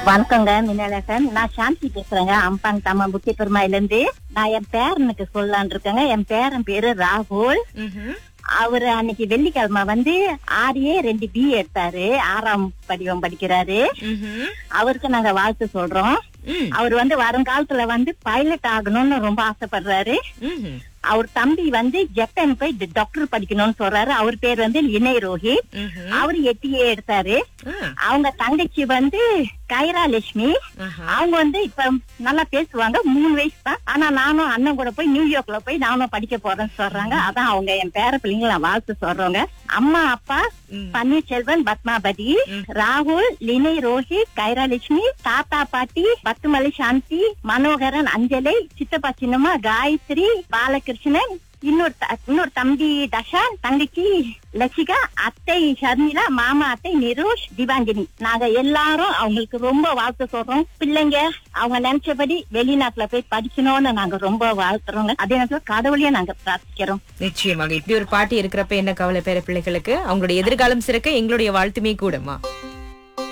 வணக்கங்க மின்னலகன் நான் சாந்தி பேசுறேங்க அம்பாங் தம்மா புத்தி பெருமாயில இருந்து நான் என் பேரனுக்கு சொல்லலான் இருக்கேங்க என் பேரன் பேரு ராகுல் ம்ஹும். அவரு அன்னைக்கு வெள்ளிக்கிழமை வந்து ஆர்ஏ ரெண்டு பி எடுத்தாரு ஆறாம் படிவம் படிக்கிறாரு ம்ஹும். அவருக்கு நாங்க வாழ்த்து சொல்றோம் ம். அவர் வந்து வருங்காலத்துல வந்து பைலட் ஆகணும்னு ரொம்ப ஆசைப்படுறாரு ம்ஹும். அவர் தம்பி வந்து ஜப்பான் போய் டாக்டர் படிக்கணும்னு சொல்றாரு அவர் பேர் வந்து லினை ரோஹித் ம்ஹும். அவர் எட்டியே எடுத்தாரு ஆ. அவங்க தங்கச்சி வந்து கைரா லட்சுமி ஆஹா. அவங்க வந்து இப்ப நல்லா பேசுவாங்க மூணு வயசு தான் ஆனா நானும் அண்ணன் கூட போய் நியூயார்க்ல போய் நானும் படிக்க போறேன்னு சொல்றாங்க அதான் அவங்க என் பேர பிள்ளைங்களை வாழ்த்து சொல்றவங்க அம்மா அப்பா ம். பன்னீர்செல்வன் பத்மாபதி ராகுல் லினை ரோஹித் கைராலட்சுமி தாத்தா பாட்டி பத்துமலை சாந்தி மனோகரன் அஞ்சலை சித்தப்பா சின்னம்மா காயத்ரி பாலகிருஷ்ணன் இன்னொரு த- இன்னொரு தம்பி தஷான் தங்கச்சி லட்சிகா அத்தை ஷர்மிளா மாமா அத்தை நிரோஷ் திவாங்கினி நாங்க எல்லாரும் அவங்களுக்கு ரொம்ப வாழ்த்து சொல்றோம் பிள்ளைங்க அவங்க நினைச்சபடி வெளிநாட்டுல போய் படிக்கணும்னு நாங்க ரொம்ப வாழ்த்துறோங்க அதே நேரத்துல கடவுளையும் நாங்க பிரார்த்திக்கிறோம் நிச்சயமாக இப்படி ஒரு பாட்டி இருக்கிறப்ப என்ன கவலை பேர பிள்ளைகளுக்கு அவங்களுடைய எதிர்காலம் சிறக்க எங்களுடைய வாழ்த்துமே கூடமா